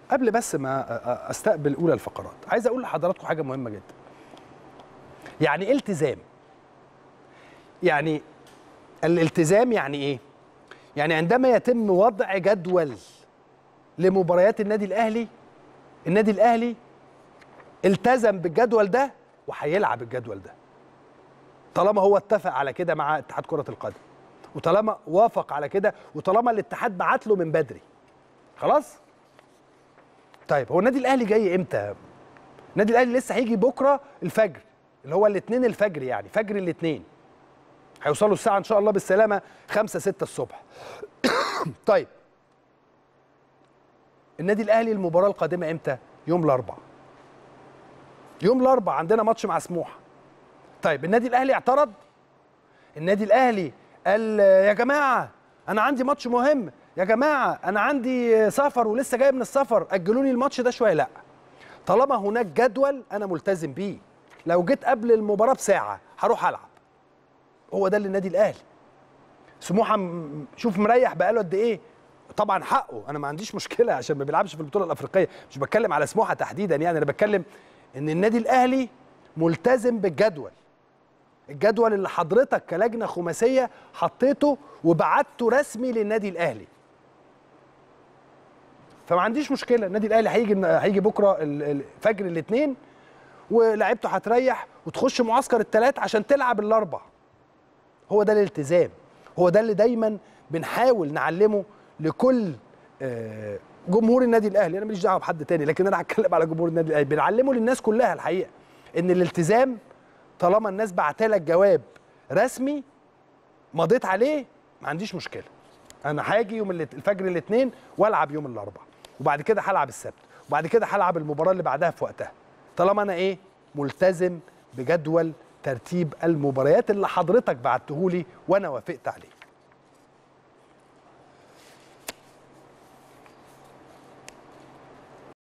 قبل بس ما أ- أ- استقبل اولى الفقرات عايز اقول لحضراتكم حاجه مهمه جدا يعني ايه التزام يعني الالتزام يعني ايه يعني عندما يتم وضع جدول لمباريات النادي الاهلي النادي الاهلي التزم بالجدول ده وهيلعب الجدول ده طالما هو اتفق على كده مع اتحاد كره القدم وطالما وافق على كده وطالما الاتحاد بعت له من بدري خلاص طيب هو النادي الاهلي جاي امتى النادي الاهلي لسه هيجي بكره الفجر اللي هو الاثنين الفجر يعني فجر الاثنين هيوصلوا الساعه ان شاء الله بالسلامه 5 6 الصبح طيب النادي الاهلي المباراه القادمه امتى يوم الاربعاء يوم الاربعاء عندنا ماتش مع سموحه طيب النادي الاهلي اعترض النادي الاهلي قال يا جماعه انا عندي ماتش مهم يا جماعه انا عندي سفر ولسه جاي من السفر اجلوا لي الماتش ده شويه لا طالما هناك جدول انا ملتزم بيه لو جيت قبل المباراه بساعه هروح العب هو ده اللي النادي الاهلي سموحه م- شوف مريح بقاله قد ايه طبعا حقه انا ما عنديش مشكله عشان ما بيلعبش في البطوله الافريقيه مش بتكلم على سموحه تحديدا يعني انا بتكلم ان النادي الاهلي ملتزم بالجدول الجدول اللي حضرتك كلجنه خماسيه حطيته وبعته رسمي للنادي الاهلي فما عنديش مشكله النادي الاهلي هيجي هيجي بكره ال- ال- فجر الاثنين ولاعيبته هتريح وتخش معسكر الثلاث عشان تلعب الاربع هو ده الالتزام هو ده اللي دايما بنحاول نعلمه لكل آه، جمهور النادي الاهلي انا ماليش دعوه بحد تاني لكن انا هتكلم على جمهور النادي الاهلي بنعلمه للناس كلها الحقيقه ان الالتزام طالما الناس بعتلك جواب رسمي مضيت عليه ما عنديش مشكله انا هاجي يوم الات- الفجر الاثنين والعب يوم الاربعاء وبعد كده هلعب السبت وبعد كده هلعب المباراه اللي بعدها في وقتها طالما انا ايه ملتزم بجدول ترتيب المباريات اللي حضرتك بعتهولي وانا وافقت عليه